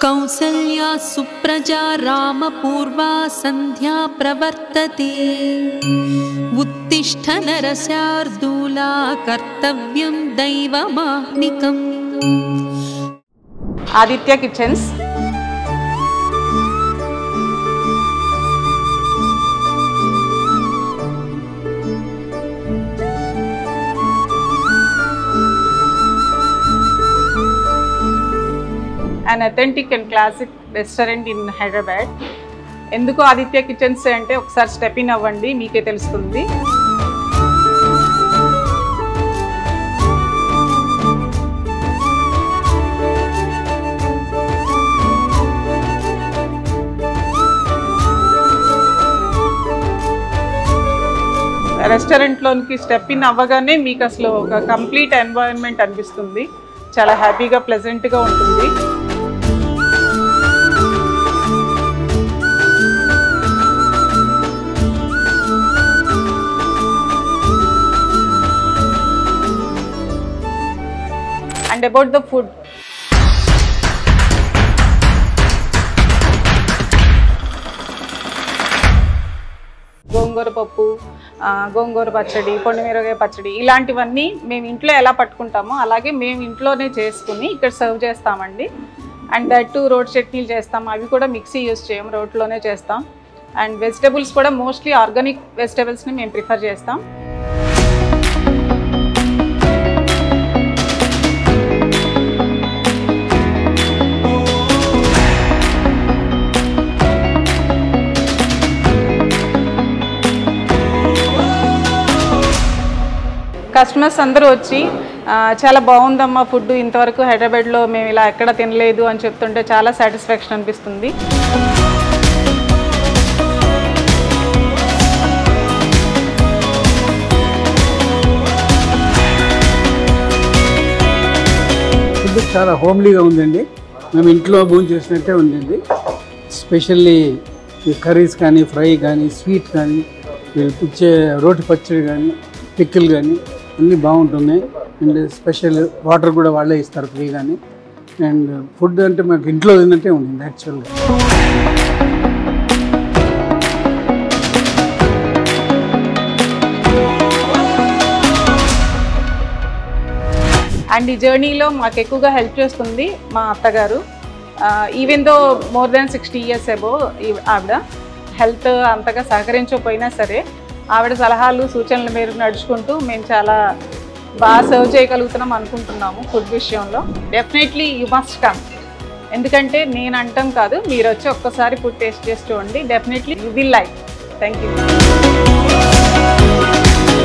कौसल्या सुप्रजा रामपूर्वा सन्ध्या प्रवर्तते उत्तिष्ठ नरस्यार्दूला कर्तव्यं दैवमाह्निकम् Aditya kitchens and authentic and classic restaurant in Hyderabad ఎందుకు ఆదిత్య కిచెన్స్ అంటే ఒకసారి స్టెప్ ఇన్ అవ్వండి మీకే తెలుస్తుంది రెస్టారెంట్లోనికి స్టెప్ ఇన్ అవ్వగానే మీకు అసలు ఒక కంప్లీట్ ఎన్వైరన్మెంట్ అనిపిస్తుంది చాలా హ్యాపీగా ప్లెజెంట్గా ఉంటుంది అండ్ అబౌట్ ద ఫుడ్ గోంగూర పప్పు ఆ, గోంగూర పచ్చడి పొండిమిరగాయ పచ్చడి ఇలాంటివన్నీ మేము ఇంట్లో ఎలా పట్టుకుంటామో అలాగే మేము ఇంట్లోనే చేసుకుని ఇక్కడ సర్వ్ చేస్తామండి అండ్ దట్ టు రోడ్ చట్నీలు చేస్తాం అవి కూడా మిక్సీ యూస్ చేయం రోడ్లోనే చేస్తాం అండ్ వెజిటబుల్స్ కూడా మోస్ట్లీ ఆర్గానిక్ వెజిటబుల్స్ని మేము ప్రిఫర్ చేస్తాం కస్టమర్స్ అందరూ వచ్చి ఆ, చాలా బాగుందమ్మా ఫుడ్ ఇంతవరకు హైదరాబాద్లో మేము ఇలా ఎక్కడ తినలేదు అని చెప్తుంటే చాలా సాటిస్ఫాక్షన్ అనిపిస్తుంది ఫుడ్ చాలా హోమ్లీగా ఉందండి మేము ఇంట్లో భోజనం చేసినట్టే ఉందండి స్పెషల్లీ ఈ కర్రీస్ కానీ ఫ్రై కానీ స్వీట్ కానీ వీళ్ళు ఇచ్చే రోటి పచ్చడి కానీ పిక్కులు కానీ అన్నీ బాగుంటున్నాయి అండ్ స్పెషల్ వాటర్ కూడా వాళ్ళే ఇస్తారు ఫ్రీ కానీ అండ్ ఫుడ్ అంటే మాకు ఇంట్లో తిన్నట్టే ఉంది యాక్చువల్గా అండ్ ఈ జర్నీలో మాకు ఎక్కువగా హెల్ప్ చేస్తుంది మా అత్తగారు even though more than sixty years above ఆవిడ హెల్త్ అంతగా సహకరించకపోయినా సరే ఆవిడ సలహాలు సూచనల మేరకు నడుచుకుంటూ మేము చాలా బాగా సర్వ్ చేయగలుగుతున్నాం అనుకుంటున్నాము ఫుడ్ విషయంలో డెఫినెట్లీ యూ మస్ట్ కమ్ ఎందుకంటే నేను అంటాం కాదు మీరు వచ్చి ఒక్కసారి ఫుడ్ టేస్ట్ చేసి చూడండి definitely you will like thank you